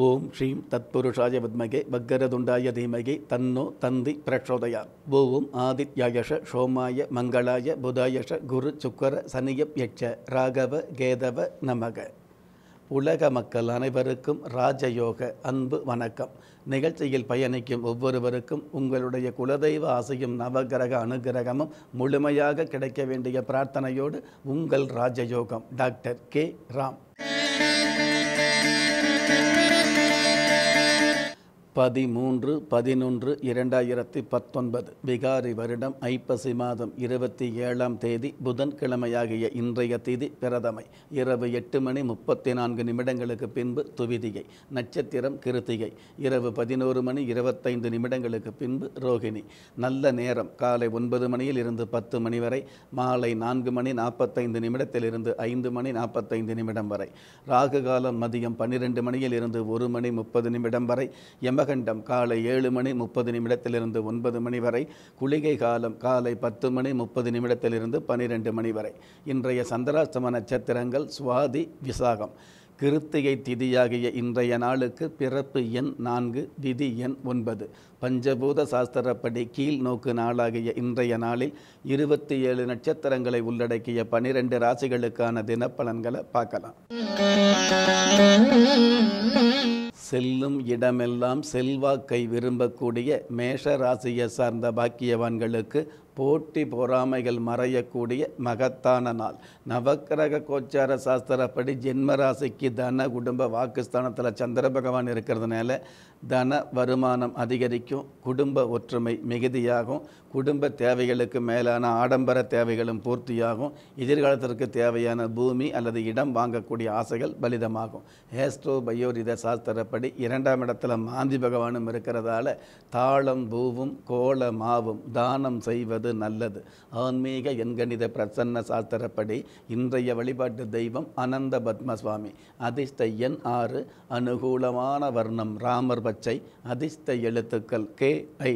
ஓம் ஸ்ரீம் தத்புருஷாய வித்மகே பக்கரதுண்டாய தீமகே தன்னோ தந்தி பிரச்சோதயா ஓம் ஆதித்யாயஷ சோமாய மங்களாய புதாயஷ குரு சுக்கர சனியப் யட்ச ராகவ கேதவ நமக உலக மக்கள் அனைவருக்கும் ராஜயோக அன்பு வணக்கம் நிகழ்ச்சியில் பயணிக்கும் ஒவ்வொருவருக்கும் உங்களுடைய குலதெய்வ ஆசையும் நவகிரக அனுகிரகமும் முழுமையாக கிடைக்க வேண்டிய பிரார்த்தனையோடு உங்கள் ராஜயோகம் டாக்டர் கே ராம் பதிமூன்று பதினொன்று இரண்டாயிரத்தி பத்தொன்பது விகாரி வருடம் ஐப்பசி மாதம் இருபத்தி ஏழாம் தேதி புதன்கிழமையாகிய இன்றைய திதி பிரதமை இரவு எட்டு மணி முப்பத்தி நான்கு நிமிடங்களுக்கு பின்பு துவிதிகை நட்சத்திரம் கிருத்திகை இரவு பதினோரு மணி இருபத்தைந்து நிமிடங்களுக்கு பின்பு ரோகிணி நல்ல நேரம் காலை ஒன்பது மணியில் இருந்து பத்து மணி வரை மாலை நான்கு மணி நாற்பத்தைந்து நிமிடத்திலிருந்து ஐந்து மணி நாற்பத்தைந்து நிமிடம் வரை ராகு காலம் மதியம் பன்னிரெண்டு மணியில் இருந்து ஒரு மணி முப்பது நிமிடம் வரை யமகண்டம் காலை ஏழு மணி முப்பது நிமிடத்திலிருந்து ஒன்பது மணி வரை குளிகை காலம் காலை பத்து மணி முப்பது நிமிடத்திலிருந்து பனிரெண்டு மணி வரை இன்றைய சந்திராஷ்டம நட்சத்திரங்கள் சுவாதி விசாகம் கிருத்திகை திதியாகிய இன்றைய நாளுக்கு பிறப்பு எண் நான்கு விதி எண் ஒன்பது பஞ்சபூத சாஸ்திரப்படி கீழ் நோக்கு நாளாகிய இன்றைய நாளில் இருபத்தி ஏழு நட்சத்திரங்களை உள்ளடக்கிய பனிரெண்டு ராசிகளுக்கான தினப்பலன்களை பார்க்கலாம் செல்லும் இடமெல்லாம் செல்வாக்கை விரும்பக்கூடிய மேஷ ராசியை சார்ந்த பாக்கியவான்களுக்கு போட்டி பொறாமைகள் மறையக்கூடிய மகத்தான நாள் நவக்கிரக கோச்சார சாஸ்திரப்படி ஜென்ம ராசிக்கு தன குடும்ப வாக்குஸ்தானத்தில் சந்திர பகவான் இருக்கிறதுனால தன வருமானம் அதிகரிக்கும் குடும்ப ஒற்றுமை மிகுதியாகும் குடும்ப தேவைகளுக்கு மேலான ஆடம்பர தேவைகளும் பூர்த்தியாகும் எதிர்காலத்திற்கு தேவையான பூமி அல்லது இடம் வாங்கக்கூடிய ஆசைகள் பலிதமாகும் ஏஸ்ட்ரோ பயோரித சாஸ்திரப்படி இரண்டாம் இடத்துல மாந்தி பகவானும் இருக்கிறதால தாளம் பூவும் கோல மாவும் தானம் செய்வது நல்லது ஆன்மீக எண்கணித பிரசன்ன சாஸ்திரப்படி இன்றைய வழிபாட்டு தெய்வம் அனந்த பத்மசுவாமி அதிர்ஷ்ட எண் ஆறு அனுகூலமான வர்ணம் ராமர் பச்சை அதிர்ஷ்ட எழுத்துக்கள் கே ஐ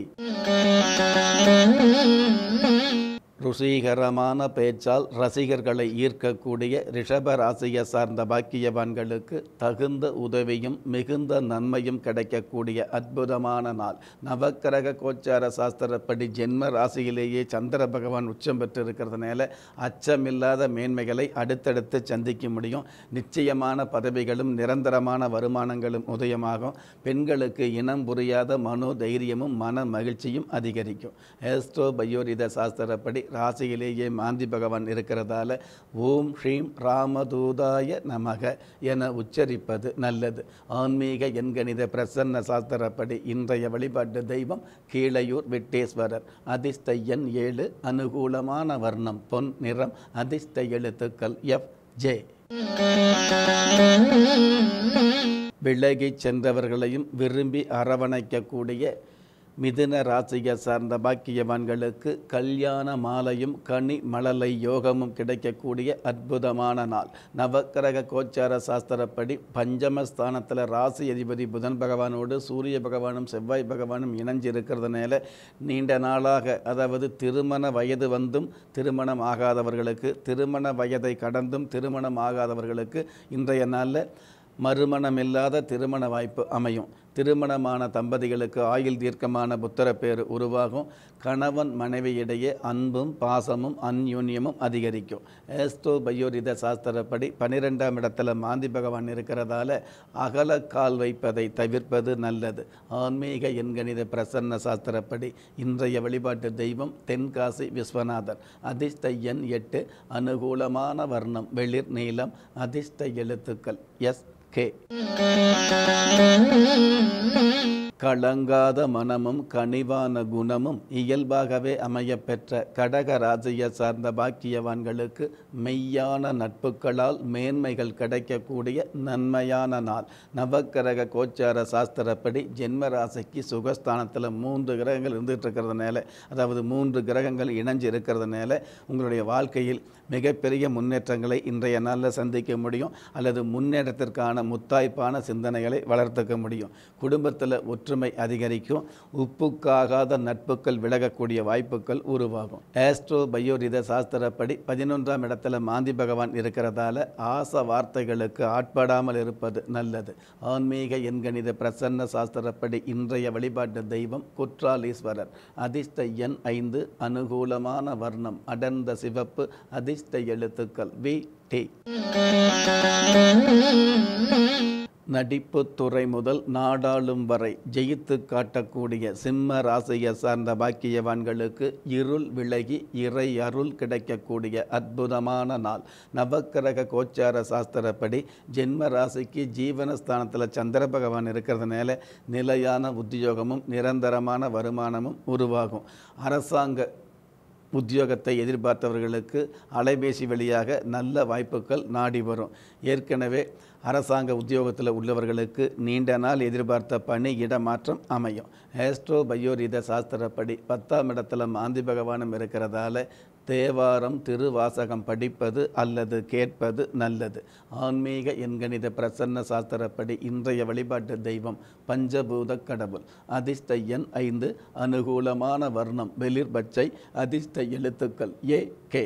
ருசிகரமான பேச்சால் ரசிகர்களை ஈர்க்கக்கூடிய ரிஷப ராசியை சார்ந்த பாக்கியவான்களுக்கு தகுந்த உதவியும் மிகுந்த நன்மையும் கிடைக்கக்கூடிய அற்புதமான நாள் நவக்கிரக கோச்சார சாஸ்திரப்படி ஜென்ம ராசியிலேயே சந்திர பகவான் உச்சம் பெற்றிருக்கிறதுனால அச்சமில்லாத மேன்மைகளை அடுத்தடுத்து சந்திக்க முடியும் நிச்சயமான பதவிகளும் நிரந்தரமான வருமானங்களும் உதயமாகும் பெண்களுக்கு இனம் புரியாத மனோ தைரியமும் மன மகிழ்ச்சியும் அதிகரிக்கும் ஏஸ்ட்ரோ பயோரித சாஸ்திரப்படி ராசியிலேயே மாந்தி பகவான் இருக்கிறதால ஓம் ஸ்ரீம் ராமதூதாய நமக என உச்சரிப்பது நல்லது ஆன்மீக எண்கணித பிரசன்ன சாஸ்திரப்படி இன்றைய வழிபாட்டு தெய்வம் கீழையூர் விட்டேஸ்வரர் அதிர்ஷ்ட எண் ஏழு அனுகூலமான வர்ணம் பொன் நிறம் அதிர்ஷ்ட எழுத்துக்கள் எஃப் ஜே விலகிச் சென்றவர்களையும் விரும்பி அரவணைக்கக்கூடிய மிதுன ராசியை சார்ந்த பாக்கியவான்களுக்கு கல்யாண மாலையும் கனி மழலை யோகமும் கிடைக்கக்கூடிய அற்புதமான நாள் நவக்கிரக கோச்சார சாஸ்திரப்படி பஞ்சமஸ்தானத்தில் ராசி அதிபதி புதன் பகவானோடு சூரிய பகவானும் செவ்வாய் பகவானும் இணைஞ்சு இருக்கிறதுனால நீண்ட நாளாக அதாவது திருமண வயது வந்தும் திருமணம் ஆகாதவர்களுக்கு திருமண வயதை கடந்தும் திருமணம் ஆகாதவர்களுக்கு இன்றைய நாளில் மறுமணம் இல்லாத திருமண வாய்ப்பு அமையும் திருமணமான தம்பதிகளுக்கு ஆயுள் தீர்க்கமான புத்திரப்பேறு உருவாகும் கணவன் மனைவியிடையே அன்பும் பாசமும் அந்யோன்யமும் அதிகரிக்கும் ஏஸ்டோ பயோரித சாஸ்திரப்படி பனிரெண்டாம் இடத்துல மாந்தி பகவான் இருக்கிறதால அகல கால் வைப்பதை தவிர்ப்பது நல்லது ஆன்மீக எண்கணித பிரசன்ன சாஸ்திரப்படி இன்றைய வழிபாட்டு தெய்வம் தென்காசி விஸ்வநாதர் அதிர்ஷ்ட எண் எட்டு அனுகூலமான வர்ணம் வெளிர் நீளம் அதிர்ஷ்ட எழுத்துக்கள் எஸ் கே கலங்காத மனமும் கனிவான குணமும் இயல்பாகவே அமையப்பெற்ற கடக ராசியை சார்ந்த பாக்கியவான்களுக்கு மெய்யான நட்புகளால் மேன்மைகள் கிடைக்கக்கூடிய நன்மையான நாள் நவக்கிரக கோச்சார சாஸ்திரப்படி ஜென்ம ராசிக்கு சுகஸ்தானத்தில் மூன்று கிரகங்கள் இருந்துகிட்டு இருக்கிறதுனால அதாவது மூன்று கிரகங்கள் இணைஞ்சு இருக்கிறதுனால உங்களுடைய வாழ்க்கையில் மிகப்பெரிய முன்னேற்றங்களை இன்றைய நாளில் சந்திக்க முடியும் அல்லது முன்னேற்றத்திற்கான முத்தாய்ப்பான சிந்தனைகளை வளர்த்துக்க முடியும் குடும்பத்தில் ஒற்றுமை ஒற்றுமை அதிகரிக்கும் உப்புக்காகாத நட்புகள் விலகக்கூடிய வாய்ப்புகள் உருவாகும் ஆஸ்ட்ரோ பயோரித சாஸ்திரப்படி பதினொன்றாம் இடத்துல மாந்தி பகவான் இருக்கிறதால ஆச வார்த்தைகளுக்கு ஆட்படாமல் இருப்பது நல்லது ஆன்மீக எண்கணித பிரசன்ன சாஸ்திரப்படி இன்றைய வழிபாட்டு தெய்வம் குற்றாலீஸ்வரர் அதிர்ஷ்ட எண் ஐந்து அனுகூலமான வர்ணம் அடர்ந்த சிவப்பு அதிர்ஷ்ட எழுத்துக்கள் வி டி நடிப்பு துறை முதல் நாடாளும் வரை ஜெயித்து காட்டக்கூடிய சிம்ம ராசியை சார்ந்த பாக்கியவான்களுக்கு இருள் விலகி இறை அருள் கிடைக்கக்கூடிய அற்புதமான நாள் நவக்கிரக கோச்சார சாஸ்திரப்படி ஜென்ம ராசிக்கு ஜீவனஸ்தானத்தில் சந்திர பகவான் இருக்கிறதுனால நிலையான உத்தியோகமும் நிரந்தரமான வருமானமும் உருவாகும் அரசாங்க உத்தியோகத்தை எதிர்பார்த்தவர்களுக்கு அலைபேசி வழியாக நல்ல வாய்ப்புகள் நாடி வரும் ஏற்கனவே அரசாங்க உத்தியோகத்தில் உள்ளவர்களுக்கு நீண்ட நாள் எதிர்பார்த்த பணி இடமாற்றம் அமையும் ஆஸ்ட்ரோ பயோரித சாஸ்திரப்படி பத்தாம் இடத்துல மாந்தி பகவானும் இருக்கிறதால தேவாரம் திருவாசகம் படிப்பது அல்லது கேட்பது நல்லது ஆன்மீக எண்கணித பிரசன்ன சாஸ்திரப்படி இன்றைய வழிபாட்டு தெய்வம் பஞ்சபூத கடவுள் அதிர்ஷ்ட எண் ஐந்து அனுகூலமான வர்ணம் வெளிர் பச்சை அதிர்ஷ்ட எழுத்துக்கள் ஏ கே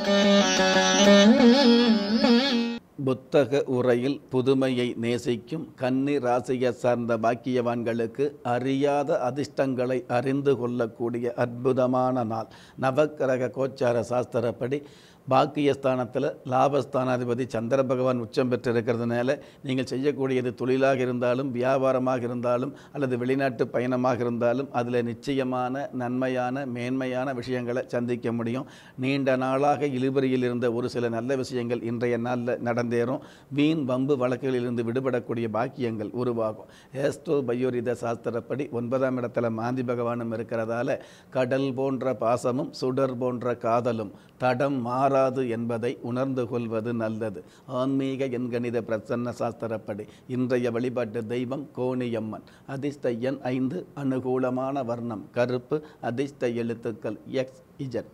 புத்தக உரையில் புதுமையை நேசிக்கும் கன்னி ராசியை சார்ந்த பாக்கியவான்களுக்கு அறியாத அதிர்ஷ்டங்களை அறிந்து கொள்ளக்கூடிய அற்புதமான நாள் நவக்கிரக கோச்சார சாஸ்திரப்படி பாக்கியஸ்தானத்தில் லாபஸ்தானாதிபதி சந்திர பகவான் உச்சம் பெற்று இருக்கிறதுனால நீங்கள் செய்யக்கூடியது தொழிலாக இருந்தாலும் வியாபாரமாக இருந்தாலும் அல்லது வெளிநாட்டு பயணமாக இருந்தாலும் அதில் நிச்சயமான நன்மையான மேன்மையான விஷயங்களை சந்திக்க முடியும் நீண்ட நாளாக இழுபறியில் இருந்த ஒரு சில நல்ல விஷயங்கள் இன்றைய நாளில் நடந்தேறும் வீண் வம்பு வழக்குகளிலிருந்து விடுபடக்கூடிய பாக்கியங்கள் உருவாகும் ஏஸ்ட்ரோ பயோரித சாஸ்திரப்படி ஒன்பதாம் இடத்துல மாந்தி பகவானும் இருக்கிறதால கடல் போன்ற பாசமும் சுடர் போன்ற காதலும் தடம் மாறாது என்பதை உணர்ந்து கொள்வது நல்லது ஆன்மீக எண்கணித பிரசன்ன சாஸ்திரப்படி இன்றைய வழிபாட்டு தெய்வம் கோணியம்மன் அதிர்ஷ்ட எண் ஐந்து அனுகூலமான வர்ணம் கருப்பு அதிர்ஷ்ட எழுத்துக்கள் எக்ஸ் இஜட்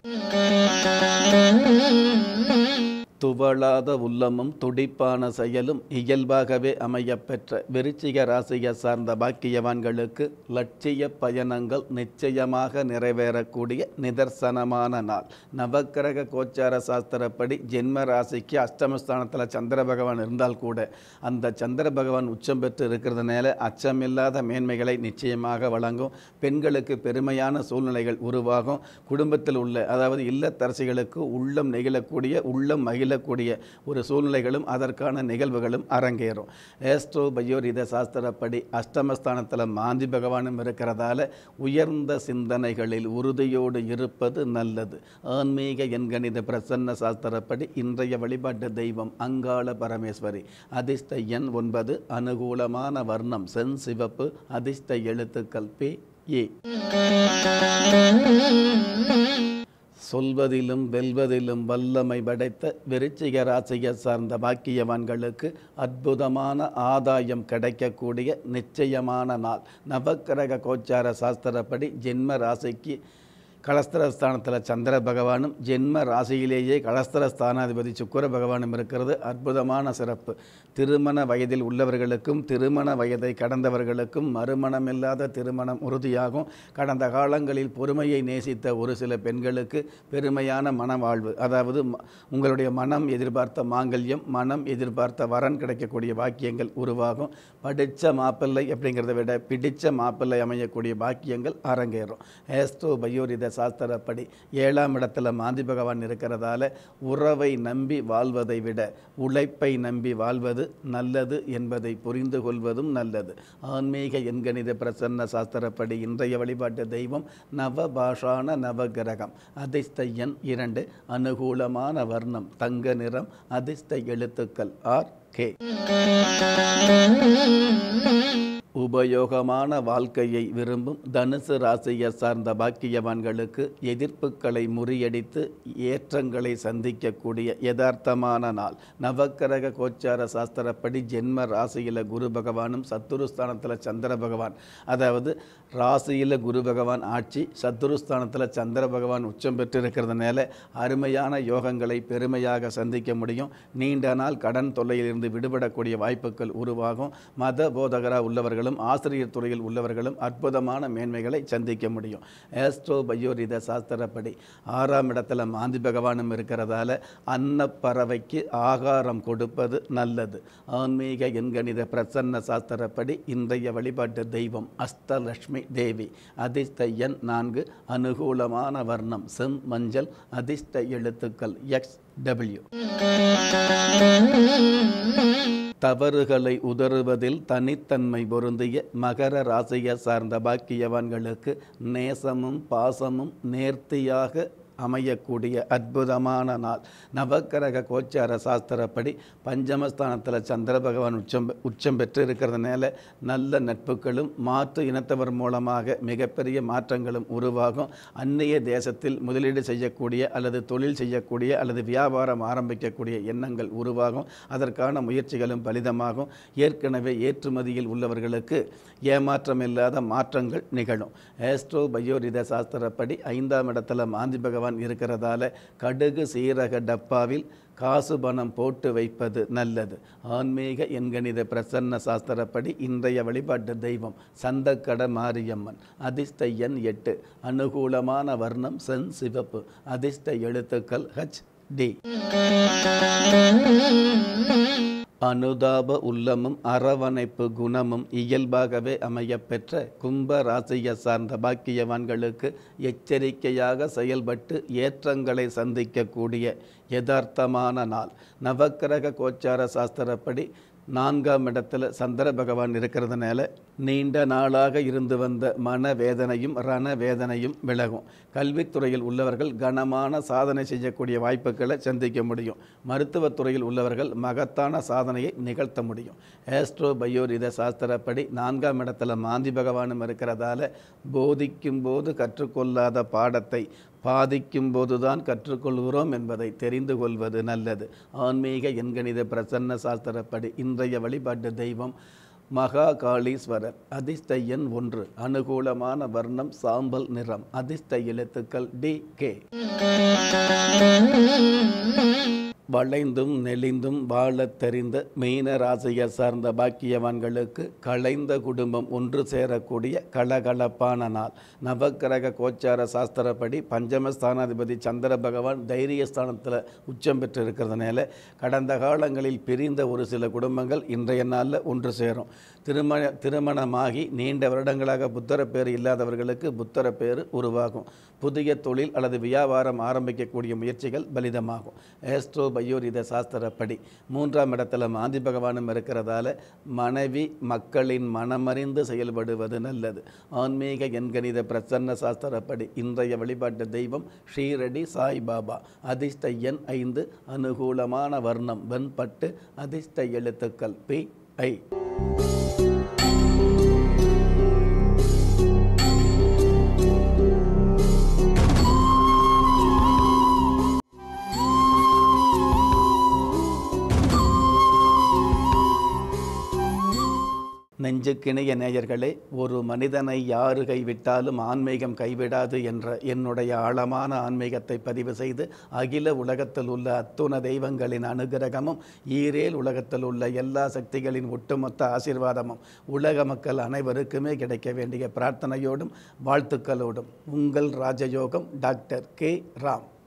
துவளாத உள்ளமும் துடிப்பான செயலும் இயல்பாகவே அமையப்பெற்ற விருச்சிக ராசியை சார்ந்த பாக்கியவான்களுக்கு லட்சிய பயணங்கள் நிச்சயமாக நிறைவேறக்கூடிய நிதர்சனமான நாள் நவக்கிரக கோச்சார சாஸ்திரப்படி ஜென்ம ராசிக்கு அஷ்டமஸ்தானத்தில் சந்திர பகவான் இருந்தால் கூட அந்த சந்திர பகவான் உச்சம் பெற்று இருக்கிறதுனால அச்சமில்லாத மேன்மைகளை நிச்சயமாக வழங்கும் பெண்களுக்கு பெருமையான சூழ்நிலைகள் உருவாகும் குடும்பத்தில் உள்ள அதாவது இல்லத்தரசிகளுக்கு உள்ளம் நெகிழக்கூடிய உள்ளம் மகிழ செல்லக்கூடிய ஒரு சூழ்நிலைகளும் அதற்கான நிகழ்வுகளும் அரங்கேறும் ஏஸ்ட்ரோ பயோரித சாஸ்திரப்படி அஷ்டமஸ்தானத்தில் மாந்தி பகவானும் இருக்கிறதால உயர்ந்த சிந்தனைகளில் உறுதியோடு இருப்பது நல்லது ஆன்மீக எண்கணித பிரசன்ன சாஸ்திரப்படி இன்றைய வழிபாட்டு தெய்வம் அங்காள பரமேஸ்வரி அதிர்ஷ்ட எண் ஒன்பது அனுகூலமான வர்ணம் சென் சிவப்பு அதிர்ஷ்ட எழுத்துக்கள் பி ஏ சொல்வதிலும் வெல்வதிலும் வல்லமை படைத்த விருச்சிக ராசியை சார்ந்த பாக்கியவான்களுக்கு அற்புதமான ஆதாயம் கிடைக்கக்கூடிய நிச்சயமான நாள் நவக்கிரக கோச்சார சாஸ்திரப்படி ஜென்ம ராசிக்கு கலஸ்திரஸ்தானத்தில் சந்திர பகவானும் ஜென்ம ராசியிலேயே கலஸ்திர ஸ்தானாதிபதி சுக்கர பகவானும் இருக்கிறது அற்புதமான சிறப்பு திருமண வயதில் உள்ளவர்களுக்கும் திருமண வயதை கடந்தவர்களுக்கும் மறுமணமில்லாத திருமணம் உறுதியாகும் கடந்த காலங்களில் பொறுமையை நேசித்த ஒரு சில பெண்களுக்கு பெருமையான மனவாழ்வு அதாவது ம- உங்களுடைய மனம் எதிர்பார்த்த மாங்கல்யம் மனம் எதிர்பார்த்த வரன் கிடைக்கக்கூடிய பாக்கியங்கள் உருவாகும் படித்த மாப்பிள்ளை அப்படிங்கிறத விட பிடிச்ச மாப்பிள்ளை அமையக்கூடிய பாக்கியங்கள் அரங்கேறும் ஏஸ்ட்ரோ பயோரித சாஸ்திரப்படி ஏழாம் இடத்துல மாந்தி பகவான் இருக்கிறதால உறவை நம்பி வாழ்வதை விட உழைப்பை நம்பி வாழ்வது நல்லது என்பதை புரிந்து கொள்வதும் நல்லது ஆன்மீக எண்கணித பிரசன்ன சாஸ்திரப்படி இன்றைய வழிபாட்டு தெய்வம் நவபாஷான நவகிரகம் அதிர்ஷ்ட எண் இரண்டு அனுகூலமான வர்ணம் தங்க நிறம் அதிர்ஷ்ட எழுத்துக்கள் ஆர் கே உபயோகமான வாழ்க்கையை விரும்பும் தனுசு ராசியை சார்ந்த பாக்கியவான்களுக்கு எதிர்ப்புகளை முறியடித்து ஏற்றங்களை சந்திக்கக்கூடிய யதார்த்தமான நாள் நவக்கிரக கோச்சார சாஸ்திரப்படி ஜென்ம ராசியில் குரு பகவானும் சத்துருஸ்தானத்தில் சந்திர பகவான் அதாவது ராசியில் குரு பகவான் ஆட்சி சத்துருஸ்தானத்தில் சந்திர பகவான் உச்சம் பெற்றிருக்கிறதுனால அருமையான யோகங்களை பெருமையாக சந்திக்க முடியும் நீண்ட நாள் கடன் தொல்லையிலிருந்து விடுபடக்கூடிய வாய்ப்புகள் உருவாகும் மத போதகராக உள்ளவர்கள் உள்ளவர்களும் ஆசிரியர் துறையில் உள்ளவர்களும் அற்புதமான மேன்மைகளை சந்திக்க முடியும் ஆஸ்ட்ரோ பயோரித சாஸ்திரப்படி ஆறாம் இடத்துல மாந்தி பகவானும் இருக்கிறதால அன்னப்பறவைக்கு ஆகாரம் கொடுப்பது நல்லது ஆன்மீக எண்கணித பிரசன்ன சாஸ்திரப்படி இன்றைய வழிபாட்டு தெய்வம் அஷ்டலட்சுமி தேவி அதிர்ஷ்ட எண் நான்கு அனுகூலமான வர்ணம் செம் மஞ்சள் அதிர்ஷ்ட எழுத்துக்கள் எக்ஸ் டபிள்யூ தவறுகளை உதறுவதில் தனித்தன்மை பொருந்திய மகர ராசியை சார்ந்த பாக்கியவான்களுக்கு நேசமும் பாசமும் நேர்த்தியாக அமையக்கூடிய அற்புதமான நாள் நவக்கிரக கோச்சார சாஸ்திரப்படி பஞ்சமஸ்தானத்தில் சந்திர பகவான் உச்சம் உச்சம் பெற்று இருக்கிறதுனால நல்ல நட்புகளும் மாற்று இனத்தவர் மூலமாக மிகப்பெரிய மாற்றங்களும் உருவாகும் அந்நிய தேசத்தில் முதலீடு செய்யக்கூடிய அல்லது தொழில் செய்யக்கூடிய அல்லது வியாபாரம் ஆரம்பிக்கக்கூடிய எண்ணங்கள் உருவாகும் அதற்கான முயற்சிகளும் பலிதமாகும் ஏற்கனவே ஏற்றுமதியில் உள்ளவர்களுக்கு ஏமாற்றமில்லாத மாற்றங்கள் நிகழும் ஆஸ்ட்ரோ பயோரித சாஸ்திரப்படி ஐந்தாம் இடத்துல மாந்தி பகவான் இருக்கிறதால கடுகு சீரக டப்பாவில் காசு பணம் போட்டு வைப்பது நல்லது ஆன்மீக எண்கணித பிரசன்ன சாஸ்திரப்படி இன்றைய வழிபாட்டு தெய்வம் சந்தக்கட மாரியம்மன் அதிர்ஷ்ட எண் எட்டு அனுகூலமான வர்ணம் சென் சிவப்பு அதிர்ஷ்ட எழுத்துக்கள் ஹச் டி அனுதாப உள்ளமும் அரவணைப்பு குணமும் இயல்பாகவே அமையப்பெற்ற கும்ப ராசியை சார்ந்த பாக்கியவான்களுக்கு எச்சரிக்கையாக செயல்பட்டு ஏற்றங்களை சந்திக்கக்கூடிய யதார்த்தமான நாள் நவக்கிரக கோச்சார சாஸ்திரப்படி நான்காம் இடத்துல சந்திர பகவான் இருக்கிறதுனால நீண்ட நாளாக இருந்து வந்த மன வேதனையும் ரண வேதனையும் விலகும் கல்வித்துறையில் உள்ளவர்கள் கனமான சாதனை செய்யக்கூடிய வாய்ப்புகளை சந்திக்க முடியும் மருத்துவத்துறையில் உள்ளவர்கள் மகத்தான சாதனையை நிகழ்த்த முடியும் ஆஸ்ட்ரோ பயோரித சாஸ்திரப்படி நான்காம் இடத்துல மாந்தி பகவானும் இருக்கிறதால போதிக்கும் போது கற்றுக்கொள்ளாத பாடத்தை பாதிக்கும் போதுதான் கற்றுக்கொள்கிறோம் என்பதை தெரிந்து கொள்வது நல்லது ஆன்மீக எண்கணித பிரசன்ன சாஸ்திரப்படி இன்றைய வழிபாட்டு தெய்வம் மகா காளீஸ்வரர் அதிர்ஷ்ட எண் ஒன்று அனுகூலமான வர்ணம் சாம்பல் நிறம் அதிர்ஷ்ட எழுத்துக்கள் டி கே வளைந்தும் நெளிந்தும் வாழத் தெரிந்த மீன ராசியை சார்ந்த பாக்கியவான்களுக்கு களைந்த குடும்பம் ஒன்று சேரக்கூடிய கலகலப்பான நாள் நவக்கிரக கோச்சார சாஸ்திரப்படி பஞ்சமஸ்தானாதிபதி சந்திர பகவான் தைரியஸ்தானத்தில் உச்சம் பெற்று இருக்கிறதுனால கடந்த காலங்களில் பிரிந்த ஒரு சில குடும்பங்கள் இன்றைய நாளில் ஒன்று சேரும் திருமண திருமணமாகி நீண்ட வருடங்களாக புத்தர பேர் இல்லாதவர்களுக்கு புத்தர பேர் உருவாகும் புதிய தொழில் அல்லது வியாபாரம் ஆரம்பிக்கக்கூடிய முயற்சிகள் பலிதமாகும் ஏஸ்ட்ரோ பயோரித சாஸ்திரப்படி மூன்றாம் இடத்துல மாந்தி பகவானும் இருக்கிறதால மனைவி மக்களின் மனமறிந்து செயல்படுவது நல்லது ஆன்மீக எண்கணித பிரசன்ன சாஸ்திரப்படி இன்றைய வழிபாட்டு தெய்வம் ஸ்ரீரடி சாய்பாபா அதிர்ஷ்ட எண் ஐந்து அனுகூலமான வர்ணம் வெண்பட்டு அதிர்ஷ்ட எழுத்துக்கள் பி ஐ நெஞ்சுக்கிணைய நேயர்களே ஒரு மனிதனை யாரு கைவிட்டாலும் ஆன்மீகம் கைவிடாது என்ற என்னுடைய ஆழமான ஆன்மீகத்தை பதிவு செய்து அகில உலகத்தில் உள்ள அத்துண தெய்வங்களின் அனுகிரகமும் ஈரேல் உலகத்தில் உள்ள எல்லா சக்திகளின் ஒட்டுமொத்த ஆசீர்வாதமும் உலக மக்கள் அனைவருக்குமே கிடைக்க வேண்டிய பிரார்த்தனையோடும் வாழ்த்துக்களோடும் உங்கள் ராஜயோகம் டாக்டர் கே ராம்